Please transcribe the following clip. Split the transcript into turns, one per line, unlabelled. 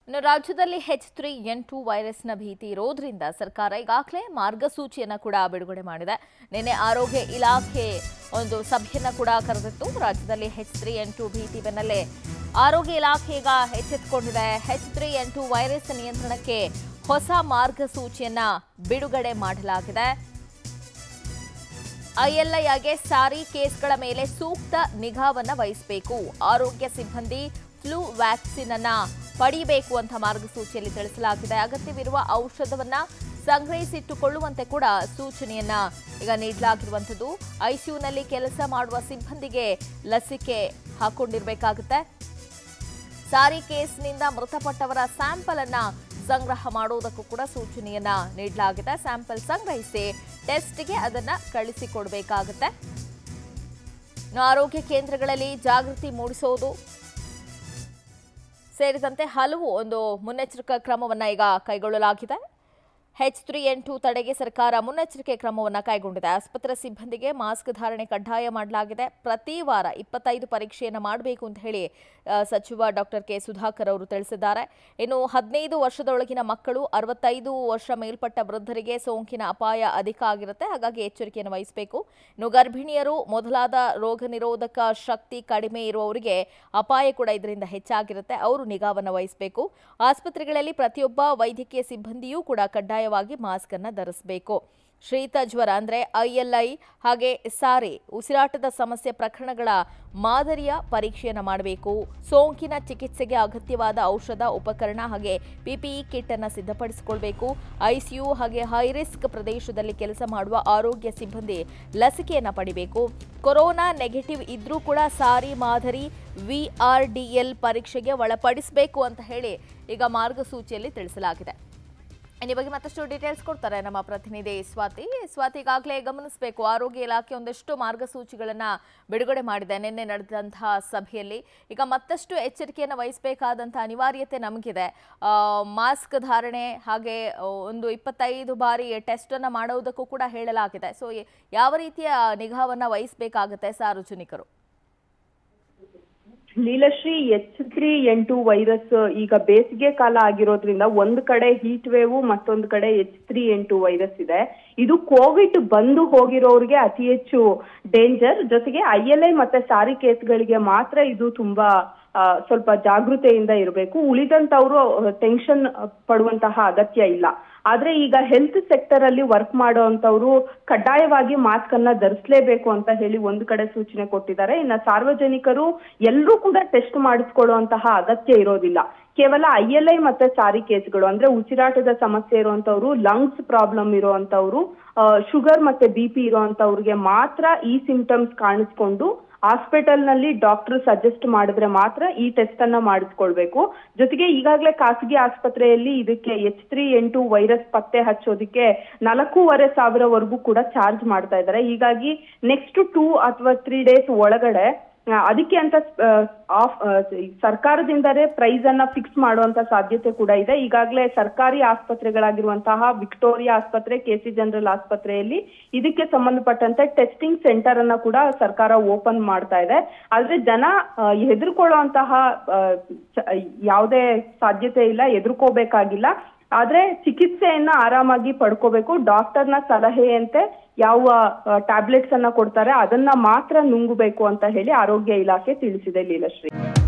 ಇನ್ನು ರಾಜ್ಯದಲ್ಲಿ H three N two ವೈರಸ್ನ ಭೀತಿ ಇರೋದ್ರಿಂದ ಸರ್ಕಾರ ಈಗಾಗಲೇ ಮಾರ್ಗಸೂಚಿಯನ್ನು ಕೂಡ ಬಿಡುಗಡೆ ಮಾಡಿದೆ ನಿನ್ನೆ ಆರೋಗ್ಯ ಇಲಾಖೆ ಒಂದು ಸಭೆಯನ್ನ ಕೂಡ ಕರೆದಿತ್ತು ರಾಜ್ಯದಲ್ಲಿ ಹೆಚ್ ತ್ರೀ ಎನ್ ಟು ಭೀತಿ ಬೆನ್ನಲ್ಲೇ ಆರೋಗ್ಯ ಇಲಾಖೆ ಈಗ ಎಚ್ಚೆತ್ತುಕೊಂಡಿದೆ H three N two virus ನಿಯಂತ್ರಣಕ್ಕೆ ಹೊಸ ಮಾರ್ಗಸೂಚಿಯನ್ನ ಬಿಡುಗಡೆ ಮಾಡಲಾಗಿದೆ ಐಎಲ್ಐಗೆ ಸಾರಿ ಕೇಸ್ಗಳ ಮೇಲೆ ಸೂಕ್ತ ನಿಗಾವನ್ನ ವಹಿಸಬೇಕು ಆರೋಗ್ಯ ಸಿಬ್ಬಂದಿ ಫ್ಲೂ ವ್ಯಾಕ್ಸಿನ್ ಅನ್ನ ಪಡೆಯಬೇಕು ಅಂತ ಮಾರ್ಗಸೂಚಿಯಲ್ಲಿ ತಿಳಿಸಲಾಗಿದೆ ಅಗತ್ಯವಿರುವ ಔಷಧವನ್ನ ಸಂಗ್ರಹಿಸಿಟ್ಟುಕೊಳ್ಳುವಂತೆ ಕೂಡ ಸೂಚನೆಯನ್ನ ಈಗ ನೀಡಲಾಗಿರುವಂಥದ್ದು ಐಸಿಯುನಲ್ಲಿ ಕೆಲಸ ಮಾಡುವ ಸಿಬ್ಬಂದಿಗೆ ಲಸಿಕೆ ಹಾಕೊಂಡಿರ್ಬೇಕಾಗುತ್ತೆ ಸಾರಿ ಕೇಸ್ನಿಂದ ಮೃತಪಟ್ಟವರ ಸ್ಯಾಂಪಲ್ ಅನ್ನ ಸಂಗ್ರಹ ಮಾಡುವುದಕ್ಕೂ ಕೂಡ ಸೂಚನೆಯನ್ನ ನೀಡಲಾಗಿದೆ ಸ್ಯಾಂಪಲ್ ಸಂಗ್ರಹಿಸಿ ಟೆಸ್ಟ್ಗೆ ಅದನ್ನ ಕಳಿಸಿಕೊಡ್ಬೇಕಾಗುತ್ತೆ ಇನ್ನು ಆರೋಗ್ಯ ಕೇಂದ್ರಗಳಲ್ಲಿ ಜಾಗೃತಿ ಮೂಡಿಸೋದು ಸೇರಿದಂತೆ ಹಲವು ಒಂದು ಮುನ್ನೆಚ್ಚರಿಕಾ ಕ್ರಮವನ್ನ ಈಗ ಕೈಗೊಳ್ಳಲಾಗಿದೆ ಹೆಚ್ ತ್ರೀ ಎನ್ ಟು ತಡೆಗೆ ಸರ್ಕಾರ ಮುನ್ನೆಚ್ಚರಿಕೆ ಕ್ರಮವನ್ನು ಕೈಗೊಂಡಿದೆ ಆಸ್ಪತ್ರೆ ಸಿಬ್ಬಂದಿಗೆ ಮಾಸ್ಕ್ ಧಾರಣೆ ಕಡ್ಡಾಯ ಮಾಡಲಾಗಿದೆ ಪ್ರತಿ ವಾರ ಇಪ್ಪತ್ತೈದು ಪರೀಕ್ಷೆಯನ್ನು ಮಾಡಬೇಕು ಅಂತ ಹೇಳಿ ಆ, ಸಚಿವ ಡಾಕ್ಟರ್ ಕೆ ಸುಧಾಕರ್ ಅವರು ತಿಳಿಸಿದ್ದಾರೆ ಇನ್ನು ಹದಿನೈದು ವರ್ಷದೊಳಗಿನ ಮಕ್ಕಳು ಅರವತ್ತೈದು ವರ್ಷ ಮೇಲ್ಪಟ್ಟ ವೃದ್ಧರಿಗೆ ಸೋಂಕಿನ ಅಪಾಯ ಅಧಿಕ ಆಗಿರುತ್ತೆ ಹಾಗಾಗಿ ಎಚ್ಚರಿಕೆಯನ್ನು ವಹಿಸಬೇಕು ಇನ್ನು ಗರ್ಭಿಣಿಯರು ಮೊದಲಾದ ರೋಗ ನಿರೋಧಕ ಶಕ್ತಿ ಕಡಿಮೆ ಇರುವವರಿಗೆ ಅಪಾಯ ಕೂಡ ಇದರಿಂದ ಹೆಚ್ಚಾಗಿರುತ್ತೆ ಅವರು ನಿಗಾವನ್ನು ವಹಿಸಬೇಕು ಆಸ್ಪತ್ರೆಗಳಲ್ಲಿ ಪ್ರತಿಯೊಬ್ಬ ವೈದ್ಯಕೀಯ ಸಿಬ್ಬಂದಿಯೂ ಕೂಡ ಕಡ್ಡಾಯವಾಗಿ ಮಾಸ್ಕ್ ಅನ್ನು ಧರಿಸಬೇಕು ಶೀತ ಜ್ವರ ಅಂದರೆ ಐಎಲ್ಐ ಹಾಗೆ ಸಾರೆ ಉಸಿರಾಟದ ಸಮಸ್ಯೆ ಪ್ರಕರಣಗಳ ಮಾದರಿಯ ಪರೀಕ್ಷೆಯನ್ನು ಮಾಡಬೇಕು ಸೋಂಕಿನ ಚಿಕಿತ್ಸೆಗೆ ಅಗತ್ಯವಾದ ಔಷಧ ಉಪಕರಣ ಹಾಗೆ ಪಿಪಿಇ ಕಿಟ್ ಅನ್ನು ಸಿದ್ಧಪಡಿಸಿಕೊಳ್ಬೇಕು ಐಸಿಯು ಹಾಗೆ ಹೈ ರಿಸ್ಕ್ ಪ್ರದೇಶದಲ್ಲಿ ಕೆಲಸ ಮಾಡುವ ಆರೋಗ್ಯ ಸಿಬ್ಬಂದಿ ಲಸಿಕೆಯನ್ನು ಪಡಿಬೇಕು ಕೊರೋನಾ ನೆಗೆಟಿವ್ ಇದ್ರೂ ಕೂಡ ಸಾರಿ ಮಾದರಿ ವಿಆರ್ಡಿಎಲ್ ಪರೀಕ್ಷೆಗೆ ಒಳಪಡಿಸಬೇಕು ಅಂತ ಹೇಳಿ ಈಗ ಮಾರ್ಗಸೂಚಿಯಲ್ಲಿ ತಿಳಿಸಲಾಗಿದೆ ಇನ್ನು ಈ ಬಗ್ಗೆ ಮತ್ತಷ್ಟು ಡೀಟೇಲ್ಸ್ ಕೊಡ್ತಾರೆ ನಮ್ಮ ಪ್ರತಿನಿಧಿ ಸ್ವಾತಿ ಸ್ವಾತಿ ಈಗಾಗಲೇ ಗಮನಿಸಬೇಕು ಆರೋಗ್ಯ ಇಲಾಖೆ ಒಂದಷ್ಟು ಮಾರ್ಗಸೂಚಿಗಳನ್ನ ಬಿಡುಗಡೆ ಮಾಡಿದೆ ನಿನ್ನೆ ನಡೆದಂತಹ ಸಭೆಯಲ್ಲಿ ಈಗ ಮತ್ತಷ್ಟು ಎಚ್ಚರಿಕೆಯನ್ನು ವಹಿಸಬೇಕಾದಂಥ ಅನಿವಾರ್ಯತೆ ನಮಗಿದೆ ಆ, ಮಾಸ್ಕ್ ಧಾರಣೆ ಹಾಗೆ ಆ, ಒಂದು ಇಪ್ಪತ್ತೈದು ಬಾರಿ ಟೆಸ್ಟ್ ಅನ್ನ ಮಾಡೋದಕ್ಕೂ ಕೂಡ ಹೇಳಲಾಗಿದೆ ಸೊ ಯಾವ ರೀತಿಯ ನಿಗಾವನ್ನ ವಹಿಸಬೇಕಾಗುತ್ತೆ ಸಾರ್ವಜನಿಕರು
ಲೀಲಶ್ರೀ ಎಚ್ ತ್ರೀ ಎಂಟು ವೈರಸ್ ಈಗ ಬೇಸಿಗೆ ಕಾಲ ಆಗಿರೋದ್ರಿಂದ ಒಂದ್ ಕಡೆ ಹೀಟ್ ವೇವ್ ಮತ್ತೊಂದು ಕಡೆ ಎಚ್ ತ್ರೀ ಎಂಟು ವೈರಸ್ ಇದೆ ಇದು ಕೋವಿಡ್ ಬಂದು ಹೋಗಿರೋರಿಗೆ ಅತಿ ಹೆಚ್ಚು ಡೇಂಜರ್ ಜೊತೆಗೆ ಐ ಎಲ್ ಐ ಮತ್ತೆ ಸಾರಿ ಕೇಸ್ಗಳಿಗೆ ಮಾತ್ರ ಇದು ತುಂಬಾ ಆ, ಸ್ವಲ್ಪ ಜಾಗೃತೆಯಿಂದ ಇರಬೇಕು ಉಳಿದಂತವ್ರು ಟೆನ್ಷನ್ ಪಡುವಂತಹ ಅಗತ್ಯ ಇಲ್ಲ ಆದ್ರೆ ಈಗ ಹೆಲ್ತ್ ಸೆಕ್ಟರ್ ಅಲ್ಲಿ ವರ್ಕ್ ಮಾಡುವಂತವ್ರು ಕಡ್ಡಾಯವಾಗಿ ಮಾಸ್ಕ್ ಅನ್ನ ಧರಿಸಲೇಬೇಕು ಅಂತ ಹೇಳಿ ಒಂದು ಕಡೆ ಸೂಚನೆ ಕೊಟ್ಟಿದ್ದಾರೆ ಇನ್ನ ಸಾರ್ವಜನಿಕರು ಎಲ್ಲರೂ ಕೂಡ ಟೆಸ್ಟ್ ಮಾಡಿಸ್ಕೊಳ್ಳುವಂತಹ ಅಗತ್ಯ ಇರೋದಿಲ್ಲ ಕೇವಲ ಐ ಎಲ್ ಐ ಮತ್ತೆ ಸಾರಿ ಕೇಸ್ಗಳು ಅಂದ್ರೆ ಉಸಿರಾಟದ ಸಮಸ್ಯೆ ಇರುವಂತವ್ರು ಲಂಗ್ಸ್ ಪ್ರಾಬ್ಲಮ್ ಇರುವಂತವ್ರು ಶುಗರ್ ಮತ್ತೆ ಬಿ ಪಿ ಇರುವಂತವ್ರಿಗೆ ಮಾತ್ರ ಈ ಸಿಂಪ್ಟಮ್ಸ್ ಕಾಣಿಸ್ಕೊಂಡು ಹಾಸ್ಪಿಟಲ್ ನಲ್ಲಿ ಡಾಕ್ಟರ್ ಸಜೆಸ್ಟ್ ಮಾಡಿದ್ರೆ ಮಾತ್ರ ಈ ಟೆಸ್ಟ್ ಅನ್ನ ಮಾಡಿಸ್ಕೊಳ್ಬೇಕು ಜೊತೆಗೆ ಈಗಾಗಲೇ ಖಾಸಗಿ ಆಸ್ಪತ್ರೆಯಲ್ಲಿ ಇದಕ್ಕೆ ಎಚ್ ತ್ರೀ ಎಂಟು ವೈರಸ್ ಪತ್ತೆ ಹಚ್ಚೋದಕ್ಕೆ ನಾಲ್ಕೂವರೆ ಸಾವಿರವರೆಗೂ ಕೂಡ ಚಾರ್ಜ್ ಮಾಡ್ತಾ ಇದ್ದಾರೆ ಹೀಗಾಗಿ ನೆಕ್ಸ್ಟ್ ಟೂ ಅಥವಾ ತ್ರೀ ಡೇಸ್ ಒಳಗಡೆ ಆ, ಅದಕ್ಕೆ ಅಂತ ಆ, ಆಫ್ ಆ, ಸರ್ಕಾರದಿಂದಲೇ ಪ್ರೈಸ್ ಅನ್ನ ಫಿಕ್ಸ್ ಮಾಡುವಂತ ಸಾಧ್ಯತೆ ಕೂಡ ಇದೆ ಈಗಾಗಲೇ ಸರ್ಕಾರಿ ಆಸ್ಪತ್ರೆಗಳಾಗಿರುವಂತಹ ವಿಕ್ಟೋರಿಯಾ ಆಸ್ಪತ್ರೆ ಕೆಸಿ ಜನರಲ್ ಆಸ್ಪತ್ರೆಯಲ್ಲಿ ಇದಕ್ಕೆ ಸಂಬಂಧಪಟ್ಟಂತೆ ಟೆಸ್ಟಿಂಗ್ ಸೆಂಟರ್ ಅನ್ನ ಕೂಡ ಸರ್ಕಾರ ಓಪನ್ ಮಾಡ್ತಾ ಇದೆ ಆದ್ರೆ ಜನ ಆ, ಹೆದರ್ಕೊಳ್ಳುವಂತಹ ಆ, ಚ- ಯಾವುದೇ ಸಾಧ್ಯತೆ ಇಲ್ಲ ಹೆದರ್ಕೋಬೇಕಾಗಿಲ್ಲ ಆದ್ರೆ ಚಿಕಿತ್ಸೆಯನ್ನ ಆರಾಮಾಗಿ ಪಡ್ಕೋಬೇಕು ಡಾಕ್ಟರ್ನ ಸಲಹೆಯಂತೆ ಯಾವ ಟ್ಯಾಬ್ಲೆಟ್ಸ್ ಅನ್ನ ಕೊಡ್ತಾರೆ ಅದನ್ನ ಮಾತ್ರ ನುಂಗಬೇಕು ಅಂತ ಹೇಳಿ ಆರೋಗ್ಯ ಇಲಾಖೆ ತಿಳಿಸಿದೆ ಲೀಲಶ್ರೀ